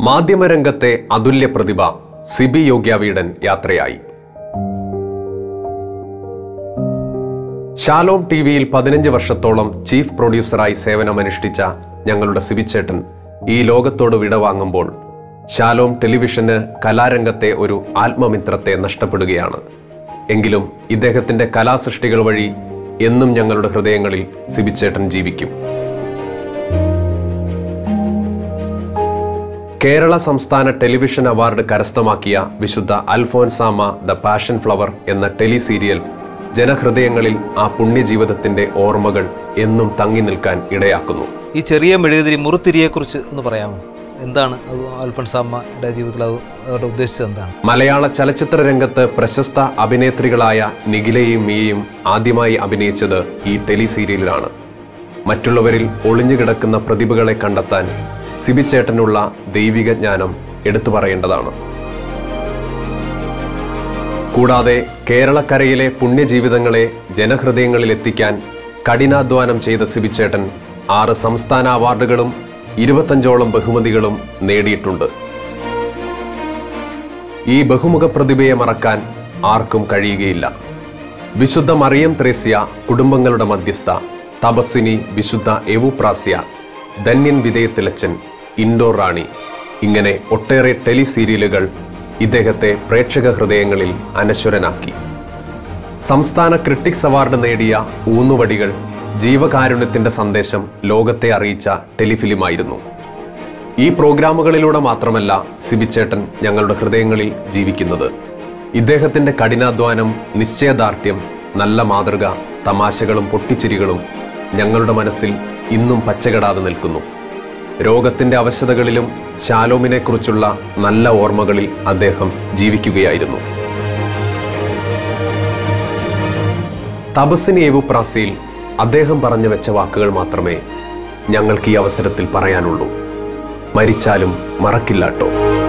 മാധ്യമരംഗത്തെ അതുല്യ പ്രതിഭ സിബി യോഗ്യാവീടൻ യാത്രയായി Shalom T വിയിൽ പതിനഞ്ച് വർഷത്തോളം ചീഫ് പ്രൊഡ്യൂസറായി സേവനമനുഷ്ഠിച്ച ഞങ്ങളുടെ സിബിച്ചേട്ടൻ ഈ ലോകത്തോട് വിടവാങ്ങുമ്പോൾ ഷാലോം ടെലിവിഷന് കലാരംഗത്തെ ഒരു ആത്മമിത്രത്തെ നഷ്ടപ്പെടുകയാണ് എങ്കിലും ഇദ്ദേഹത്തിന്റെ കലാസൃഷ്ടികൾ വഴി എന്നും ഞങ്ങളുടെ ഹൃദയങ്ങളിൽ സിബിച്ചേട്ടൻ ജീവിക്കും കേരള സംസ്ഥാന ടെലിവിഷൻ അവാർഡ് കരസ്ഥമാക്കിയ വിശുദ്ധ അൽഫോൻസാമ ദ പാഷൻ ഫ്ലവർ എന്ന ടെലി സീരിയൽ ജനഹൃദയങ്ങളിൽ ആ പുണ്യജീവിതത്തിന്റെ ഓർമ്മകൾ എന്നും തങ്ങി നിൽക്കാൻ ഇടയാക്കുന്നു ഈ ചെറിയ മെഴുകുതിരി മുറുത്തിരിയെക്കുറിച്ച് ഒന്ന് പറയാമോ എന്താണ് അത് അൽഫൻസാമ്മയുടെ ജീവിതത്തിൽ അത് അവരുടെ ഉദ്ദേശിച്ചത് എന്താണ് മലയാള ചലച്ചിത്ര രംഗത്ത് പ്രശസ്ത അഭിനേത്രികളായ നിഖിലയും മിയയും ആദ്യമായി അഭിനയിച്ചത് ഈ ടെലി സീരിയലിലാണ് മറ്റുള്ളവരിൽ ഒളിഞ്ഞുകിടക്കുന്ന പ്രതിഭകളെ കണ്ടെത്താൻ സിബിച്ചേട്ടനുള്ള ദൈവിക ജ്ഞാനം എടുത്തു പറയേണ്ടതാണ് കൂടാതെ കേരളക്കരയിലെ പുണ്യജീവിതങ്ങളെ ജനഹൃദയങ്ങളിൽ എത്തിക്കാൻ കഠിനാധ്വാനം ചെയ്ത സിബിച്ചേട്ടൻ ആറ് സംസ്ഥാന അവാർഡുകളും ഇരുപത്തഞ്ചോളം ബഹുമതികളും നേടിയിട്ടുണ്ട് ഈ ബഹുമുഖ പ്രതിഭയെ മറക്കാൻ ആർക്കും കഴിയുകയില്ല വിശുദ്ധ മറിയം ത്രേസ്യ കുടുംബങ്ങളുടെ മധ്യസ്ഥ തപസ്വിനി വിശുദ്ധ എവുപ്രാസ്യ ധന്യൻ വിധേയത്തിലച്ചൻ ഇൻഡോർ റാണി ഇങ്ങനെ ഒട്ടേറെ ടെലി സീരിയലുകൾ ഇദ്ദേഹത്തെ പ്രേക്ഷക ഹൃദയങ്ങളിൽ അനശ്വരനാക്കി സംസ്ഥാന ക്രിട്ടിക്സ് അവാർഡ് നേടിയ ഊന്നുവടികൾ ജീവകാരുണ്യത്തിന്റെ സന്ദേശം ലോകത്തെ അറിയിച്ച ടെലിഫിലിമായിരുന്നു ഈ പ്രോഗ്രാമുകളിലൂടെ മാത്രമല്ല സിബിച്ചേട്ടൻ ഞങ്ങളുടെ ഹൃദയങ്ങളിൽ ജീവിക്കുന്നത് ഇദ്ദേഹത്തിന്റെ കഠിനാധ്വാനം നിശ്ചയദാർഢ്യം നല്ല മാതൃക തമാശകളും പൊട്ടിച്ചിരികളും ഞങ്ങളുടെ മനസ്സിൽ ഇന്നും പച്ചകെടാതെ നിൽക്കുന്നു രോഗത്തിന്റെ അവശതകളിലും ശാലോമിനെക്കുറിച്ചുള്ള നല്ല ഓർമ്മകളിൽ അദ്ദേഹം ജീവിക്കുകയായിരുന്നു തപസ്സിന് ഏവുപ്രാസിയിൽ അദ്ദേഹം പറഞ്ഞു വെച്ച വാക്കുകൾ മാത്രമേ ഞങ്ങൾക്ക് ഈ അവസരത്തിൽ പറയാനുള്ളൂ മരിച്ചാലും മറക്കില്ലാട്ടോ